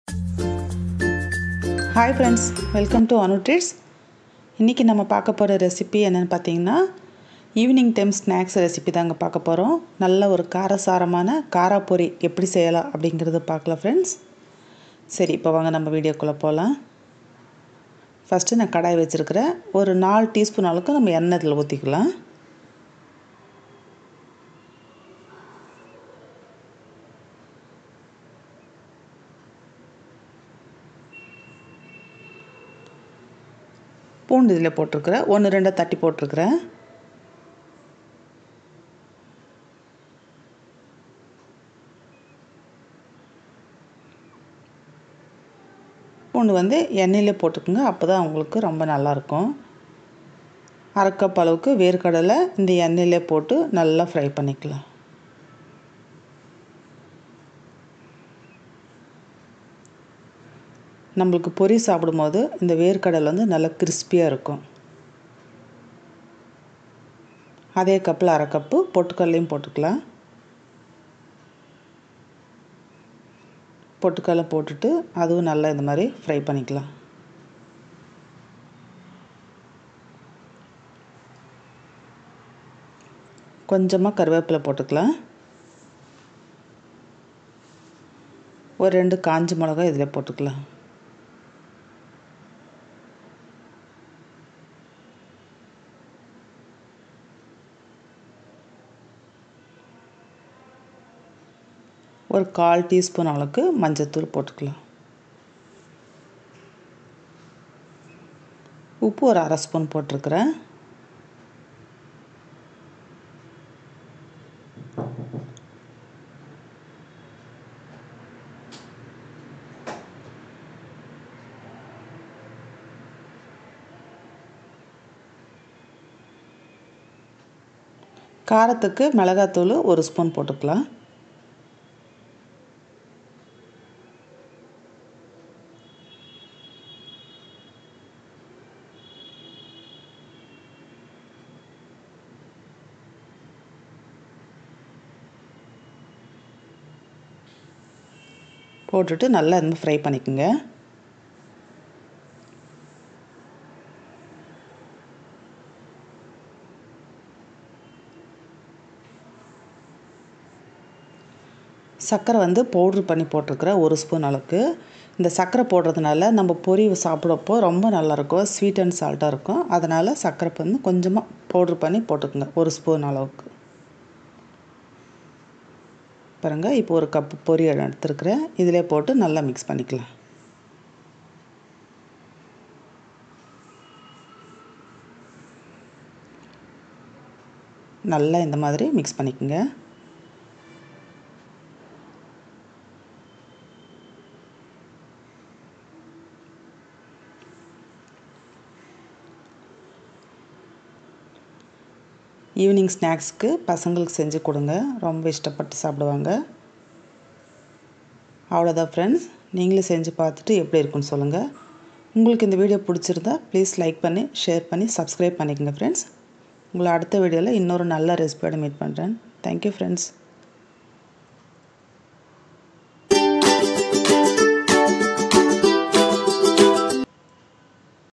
hi friends welcome to Anu treats இன்றைக்கி நம்ம பார்க்க போகிற ரெசிபி என்னென்னு பார்த்தீங்கன்னா ஈவினிங் டைம் ஸ்நாக்ஸ் ரெசிபி தாங்க பார்க்க போகிறோம் நல்ல ஒரு காரசாரமான காராப்பொரி எப்படி செய்யலாம் அப்படிங்கிறத பார்க்கலாம் ஃப்ரெண்ட்ஸ் சரி இப்போ வாங்க நம்ம வீடியோக்குள்ளே போகலாம் ஃபஸ்ட்டு நான் கடாய் வச்சுருக்கிறேன் ஒரு நாலு டீஸ்பூன் அளவுக்கு நம்ம எண்ணெய் இதில் ஊற்றிக்கலாம் பூண்டு இதில் போட்டிருக்கிறேன் ஒன்று ரெண்டாக தட்டி போட்டிருக்கிறேன் பூண்டு வந்து எண்ணெயில் போட்டுக்குங்க அப்போ தான் உங்களுக்கு ரொம்ப நல்லாயிருக்கும் அரை கப் அளவுக்கு வேர்க்கடலை இந்த எண்ணெயிலே போட்டு நல்லா ஃப்ரை பண்ணிக்கலாம் நம்மளுக்கு பொரி சாப்பிடும்போது இந்த வேர்க்கடலை வந்து நல்லா கிறிஸ்பியாக இருக்கும் அதே கப்பில் அரை கப்பு பொட்டுக்கல்லையும் போட்டுக்கலாம் பொட்டுக்கல்லை போட்டுட்டு அதுவும் நல்லா இந்த மாதிரி ஃப்ரை பண்ணிக்கலாம் கொஞ்சமாக கருவேப்பிலை போட்டுக்கலாம் ஒரு ரெண்டு காஞ்ச மிளகாய் இதில் போட்டுக்கலாம் ஒரு கால் டீஸ்பூன் அளவுக்கு மஞ்சத்தூள் போட்டுக்கலாம் உப்பு ஒரு அரை ஸ்பூன் போட்டிருக்கிறேன் காரத்துக்கு மிளகாத்தூள் ஒரு ஸ்பூன் போட்டுக்கலாம் போட்டுட்டு நல்லா இந்த ஃப்ரை பண்ணிக்கோங்க சர்க்கரை வந்து பவுட்ரு பண்ணி போட்டிருக்கிறேன் ஒரு ஸ்பூன் அளவுக்கு இந்த சர்க்கரை போடுறதுனால நம்ம பொரி சாப்பிட்றப்போ ரொம்ப நல்லாயிருக்கும் ஸ்வீட் அண்ட் சால்ட்டாக இருக்கும் அதனால் சர்க்கரை வந்து கொஞ்சமாக பவுட்ரு பண்ணி போட்டுக்கோங்க ஒரு ஸ்பூன் அளவுக்கு பாருங்கள் இப்போ ஒரு கப்பு பொரி எடுத்துருக்குறேன் இதிலே போட்டு நல்லா மிக்ஸ் பண்ணிக்கலாம் நல்லா இந்த மாதிரி மிக்ஸ் பண்ணிக்கோங்க ஈவினிங் ஸ்நாக்ஸ்க்கு பசங்களுக்கு செஞ்சு கொடுங்க ரொம்ப இஷ்டப்பட்டு சாப்பிடுவாங்க அவ்வளோதான் ஃப்ரெண்ட்ஸ் நீங்களும் செஞ்சு பார்த்துட்டு எப்படி இருக்குன்னு சொல்லுங்கள் உங்களுக்கு இந்த வீடியோ பிடிச்சிருந்தா ப்ளீஸ் லைக் பண்ணி ஷேர் பண்ணி சப்ஸ்கிரைப் பண்ணிக்கோங்க ஃப்ரெண்ட்ஸ் உங்களை அடுத்த வீடியோவில் இன்னொரு நல்ல ரெசிபியோட மீட் பண்ணுறேன் தேங்க்யூ ஃப்ரெண்ட்ஸ்